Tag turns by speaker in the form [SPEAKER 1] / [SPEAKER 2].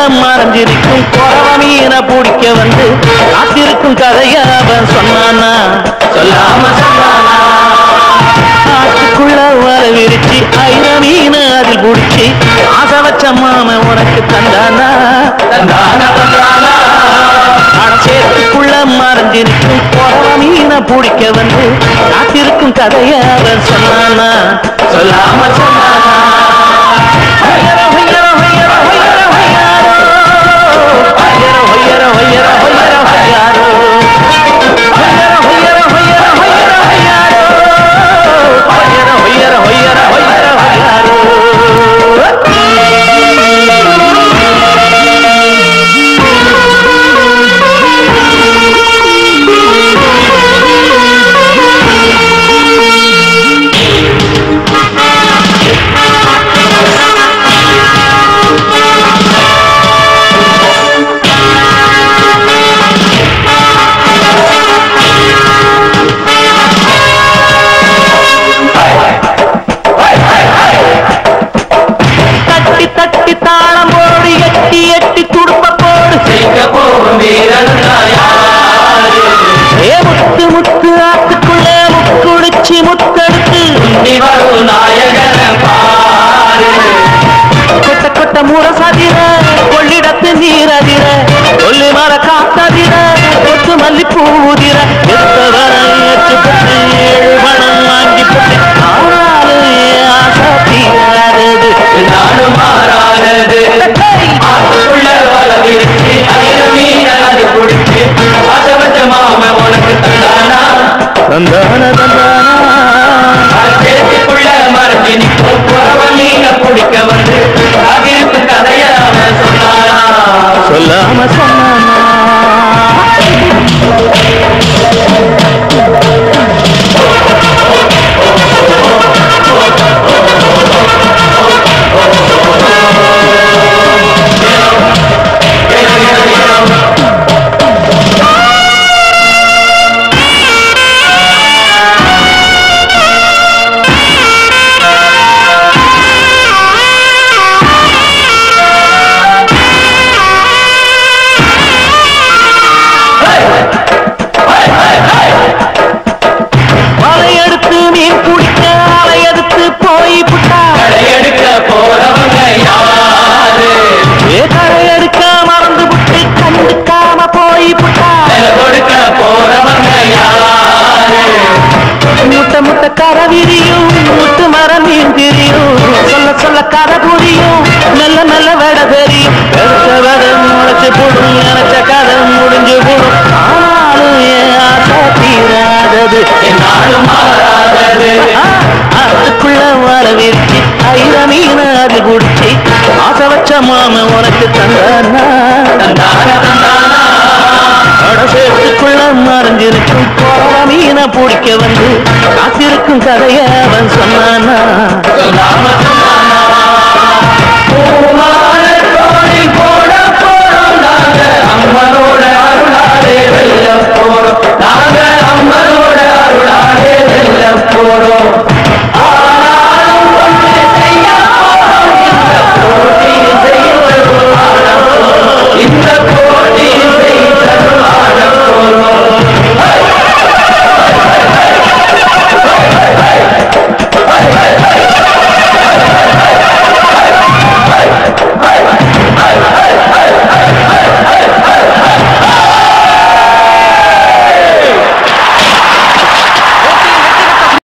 [SPEAKER 1] மறைஞ்சிருக்கும் குறவ மீனை பிடிக்க வந்து காத்திருக்கும் கதைய அவன் சொன்னானா சொல்லாம சொன்னானா ஆட்டுக்குள்ள வர விரிச்சு ஐர மீன் அதில் பிடிச்சி ஆசை வச்ச மாமன் உனக்கு தந்தானா தந்தானா தந்தானா சேத்துக்குள்ள மறைஞ்சிருக்கும் குறவ மீனை பிடிக்க வந்து காத்திருக்கும் கதைய அவன் சொன்னானா சொல்லாம சொன்னானா ஹொய்யரோ, ஹொய்யரோ, ஹொய்யரோ, ஹொய்யரோ, ஹொய்யாரோ. ஹொய்யரோ, ஹொய்யரோ, ஹொய்யரோ, ஹொய்யரோ, ஹொய்யாரோ. ஹொய்யரோ, ஹொய்யரோ, ஹொய்யரோ, ஹொய்யரோ, ஹொய்யாரோ. ஹொய்யரோ, ஹொய்யரோ, ஹொய்யரோ, ஹொய்யரோ, ஹொய்யாரோ. தட்டி தட்டி தாளம் போடு எட்டி எட்டி துடுப்ப போடு
[SPEAKER 2] ஜெயிக்க போகும் வீரன் யாரு
[SPEAKER 1] ஏ முத்து முத்து ஆத்துக்குள்ள முக்குடிச்சு முத்தெடுத்து
[SPEAKER 2] நீ வரும் நாயகன பாரு
[SPEAKER 1] கொட்ட கொட்ட முரசதிர கொள்ளிடத்து நீரதிர கொல்லி மர காத்ததிர கொத்து மல்லி பூதிர எத்தவர ஏற்று போட்டு ஏழு பணம் வாங்கி போட்டு ஆனாலும் என் ஆசை தீராதது
[SPEAKER 2] நானும் மாறானது ஆத்துக்குள்ள வர விரிச்சு ஆயிரம் மீன் அது குடிச்சு அசவச்ச மாம உனக்கு தந்தானா
[SPEAKER 1] தந்தான தந்தானா
[SPEAKER 2] சேத்துக்குள்ள மறைஞ்சு நிற்கும் புறவ மீன பிடிக்க வந்து அகிருக்கு கதைய அவன் சொன்னானா
[SPEAKER 1] சொல்லாம சொன்னானா வலை எடுத்து மீன் பிடிக்க அலை எடுத்து போய் புட்டா
[SPEAKER 2] எடுக்க போறவங்க யாரு
[SPEAKER 1] ஏ கரை எடுக்க மறந்து புட்டு கண்டுக்காம போய் புட்டா
[SPEAKER 2] கொடுக்க போறவங்க யாரு
[SPEAKER 1] முட்டை முட்டை கரை விரியும் முட்டு மரம் மீன் திரியும் சொல்ல சொல்ல கதை புரியும் மெல்ல மெல்ல விட தெரியும் எடுத்த விட முளைச்சு போடும் நினைச்ச கதை முடிஞ்சு போடும் ஆனாலும் என் ஆசை தீராதது
[SPEAKER 2] நானும் மாறாதது
[SPEAKER 1] ஆ, அதுக்குள்ள வர விரிச்சு ஐர மீன் அது குடிச்சு ஆசை வச்ச மாம உனக்கு தந்தானா
[SPEAKER 2] தந்தான தந்தானா
[SPEAKER 1] அடசேத்துக்குள்ள மறைஞ்சிருக்கும் கோர மீனை பிடிக்க வந்து காத்திருக்கும் கதைய அவன் சொன்னானா
[SPEAKER 2] சொல்லாம சொன்னானா